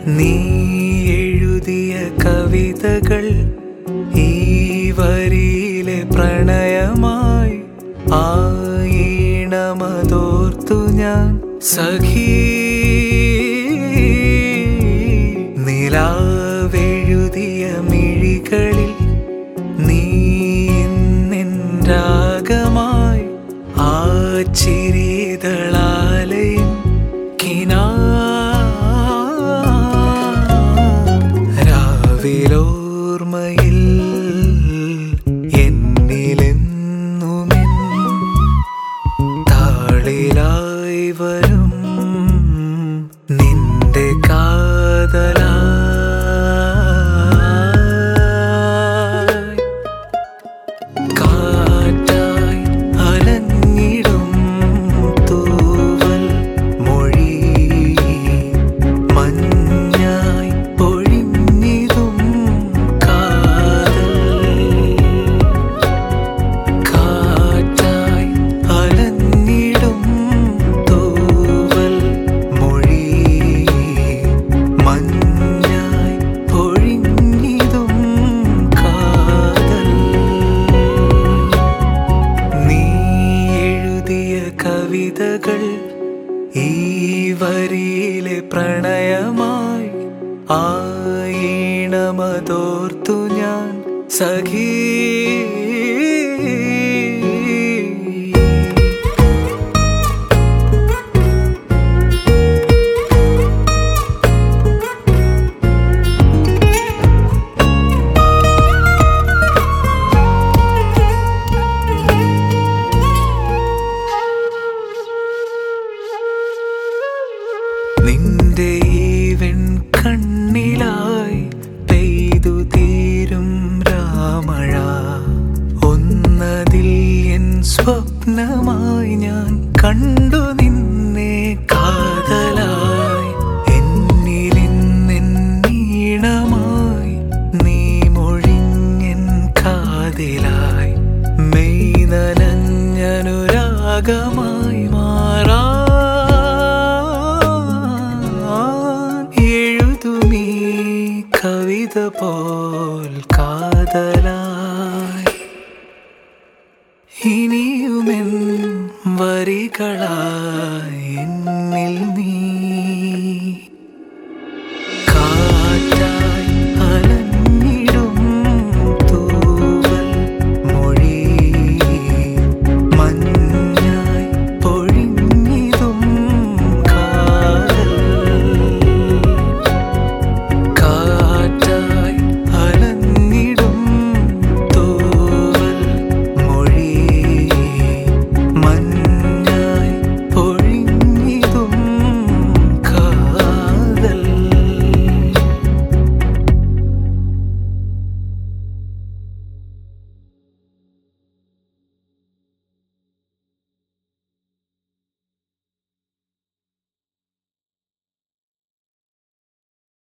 നീ എഴുതിയ കവിതകൾ ഈ വരിയിലെ പ്രണയമായി ആയിണമതോർത്തു ഞാൻ സഖീ നിലാവെഴുതിയ മിഴികളിൽ നീ നിൻ രാഗമായി ആ ചിരിതളാലയും കിനാ രാവിലോർമ്മയിൽ എന്നിലെന്നുമെൻ താളിലായി വരും നിന്റെ കാതലായി കാറ്റായി അലഞ്ഞിടും തൂവൽ മൊഴി മഞ്ഞായി പൊഴിഞ്ഞിതും കാതൽ കാറ്റായി അലഞ്ഞിടും തൂവൽ മൊഴി മഞ്ഞായി പൊഴിഞ്ഞിതും കാതൽ നീ എഴുതിയ കവിതകൾ ഈ വരിയിലെ പ്രണയമായി ആയിണമതോർത്തു ഞാൻ സഖീ നിന്റെ ഈ വെൺകണ്ണിലായി പെയ്തു തീരും രാമഴ ഒന്നതിൽ എൻ സ്വപ്നമായി ഞാൻ കണ്ടു നിന്നെ കാതലായി എന്നിലിന്നീണമായി നീ മൊഴിഞ്ഞൻ കാതിലായി മെയ് നനഞ്ഞനുരാഗമായി മാറാ എഴുതുമീ കവിത പോൽ കാതലാ